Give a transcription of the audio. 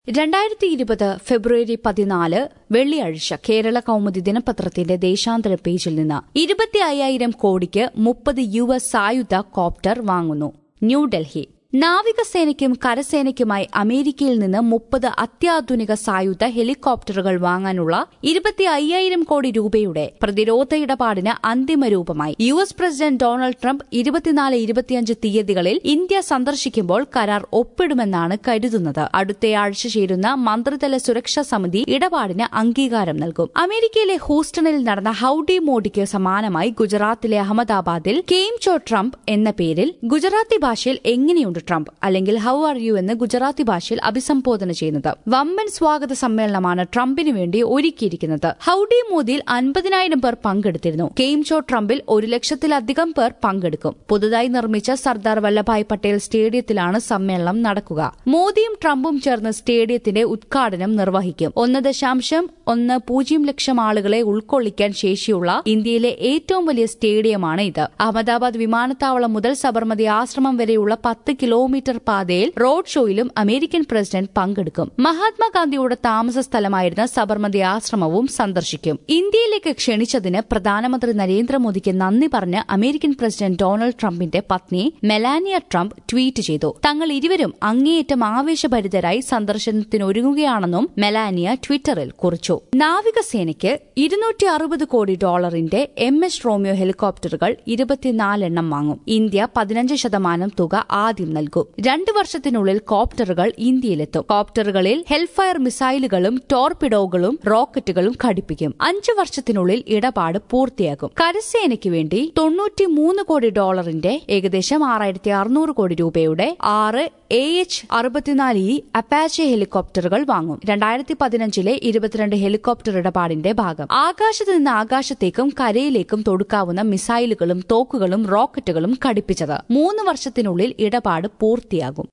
രണ്ടായിരത്തി ഇരുപത് ഫെബ്രുവരി പതിനാല് വെള്ളിയാഴ്ച കേരള കൗമുദി ദിനപത്രത്തിന്റെ ദേശാന്തര പേജിൽ നിന്ന് ഇരുപത്തി അയ്യായിരം കോടിക്ക് മുപ്പത് യു എസ് സായുധ കോപ്റ്റർ വാങ്ങുന്നു ന്യൂഡൽഹി നാവികസേനയ്ക്കും കരസേനയ്ക്കുമായി അമേരിക്കയിൽ നിന്ന് മുപ്പത് അത്യാധുനിക സായുധ ഹെലികോപ്റ്ററുകൾ വാങ്ങാനുള്ള ഇരുപത്തി അയ്യായിരം കോടി രൂപയുടെ പ്രതിരോധ ഇടപാടിന് അന്തിമ രൂപമായി U S president Donald Trump ഇരുപത്തിനാല് ഇരുപത്തിയഞ്ച് തീയതികളിൽ ഇന്ത്യ സന്ദർശിക്കുമ്പോൾ കരാർ ഒപ്പിടുമെന്നാണ് കരുതുന്നത് അടുത്തയാഴ്ച ചേരുന്ന മന്ത്രിതല സുരക്ഷാ സമിതി ഇടപാടിന് അംഗീകാരം നൽകും അമേരിക്കയിലെ ഹൂസ്റ്റണിൽ നടന്ന ഹൌഡി മോഡിക്ക് സമാനമായി ഗുജറാത്തിലെ അഹമ്മദാബാദിൽ കെയിം ചോ ട്രംപ് എന്ന പേരിൽ ഗുജറാത്തി ഭാഷയിൽ എങ്ങനെയുണ്ട് ട്രംപ് അല്ലെങ്കിൽ ഹൌ ആർ യു എന്ന് ഗുജറാത്തി ഭാഷയിൽ അഭിസംബോധന ചെയ്യുന്നത് വമ്പൻ സ്വാഗത സമ്മേളനമാണ് ട്രംപിന് വേണ്ടി ഒരുക്കിയിരിക്കുന്നത് ഹൌഡി മോദിയിൽ അൻപതിനായിരം പേർ പങ്കെടുത്തിരുന്നു കെയിം ഷോ ട്രംപിൽ ഒരു ലക്ഷത്തിലധികം പേർ പങ്കെടുക്കും പുതുതായി നിർമ്മിച്ച സർദാർ വല്ലഭായ് പട്ടേൽ സ്റ്റേഡിയത്തിലാണ് സമ്മേളനം നടക്കുക മോദിയും ട്രംപും ചേർന്ന് സ്റ്റേഡിയത്തിന്റെ ഉദ്ഘാടനം നിർവഹിക്കും ഒന്ന് ദശാംശം ഒന്ന് പൂജ്യം ലക്ഷം ആളുകളെ ഉൾക്കൊള്ളിക്കാൻ ശേഷിയുള്ള ഇന്ത്യയിലെ ഏറ്റവും വലിയ സ്റ്റേഡിയമാണ് ഇത് അഹമ്മദാബാദ് വിമാനത്താവളം മുതൽ സബർമതി ആശ്രമം വരെയുള്ള പത്ത് കിലോമീറ്റർ പാതയിൽ റോഡ് ഷോയിലും അമേരിക്കൻ പ്രസിഡന്റ് പങ്കെടുക്കും മഹാത്മാഗാന്ധിയുടെ താമസ സ്ഥലമായിരുന്ന സബർമതി ആശ്രമവും സന്ദർശിക്കും ഇന്ത്യയിലേക്ക് ക്ഷണിച്ചതിന് പ്രധാനമന്ത്രി നരേന്ദ്രമോദിക്ക് നന്ദി പറഞ്ഞ് അമേരിക്കൻ പ്രസിഡന്റ് ഡൊണാൾഡ് ട്രംപിന്റെ പത്നി മെലാനിയ ട്രംപ് ട്വീറ്റ് ചെയ്തു തങ്ങൾ ഇരുവരും അങ്ങേയറ്റം ആവേശഭരിതരായി സന്ദർശനത്തിനൊരുങ്ങുകയാണെന്നും മെലാനിയ ട്വിറ്ററിൽ കുറിച്ചു നാവികസേനയ്ക്ക് ഇരുന്നൂറ്റി അറുപത് കോടി ഡോളറിന്റെ എം എസ് റോമിയോ ഹെലികോപ്റ്ററുകൾ ഇരുപത്തിനാലെണ്ണം വാങ്ങും ഇന്ത്യ പതിനഞ്ച് ശതമാനം തുക ആദ്യം നൽകും രണ്ടു വർഷത്തിനുള്ളിൽ കോപ്റ്ററുകൾ ഇന്ത്യയിലെത്തും കോപ്റ്ററുകളിൽ ഹെൽഫയർ മിസൈലുകളും ടോർപിഡോകളും റോക്കറ്റുകളും ഘടിപ്പിക്കും അഞ്ചു വർഷത്തിനുള്ളിൽ ഇടപാട് പൂർത്തിയാകും കരസേനയ്ക്ക് വേണ്ടി തൊണ്ണൂറ്റിമൂന്ന് കോടി ഡോളറിന്റെ ഏകദേശം ആറായിരത്തി അറുന്നൂറ് കോടി രൂപയുടെ ആറ് എ എച്ച് അറുപത്തിനാല് ഇ അപ്പാച്ചെ ഹെലികോപ്റ്ററുകൾ വാങ്ങും രണ്ടായിരത്തി പതിനഞ്ചിലെ ഇരുപത്തിരണ്ട് ഹെലികോപ്റ്റർ ഇടപാടിന്റെ ഭാഗം ആകാശത്ത് നിന്ന് ആകാശത്തേക്കും കരയിലേക്കും തൊടുക്കാവുന്ന മിസൈലുകളും തോക്കുകളും റോക്കറ്റുകളും ഘടിപ്പിച്ചത് മൂന്ന് വർഷത്തിനുള്ളിൽ ഇടപാട് പൂർത്തിയാകും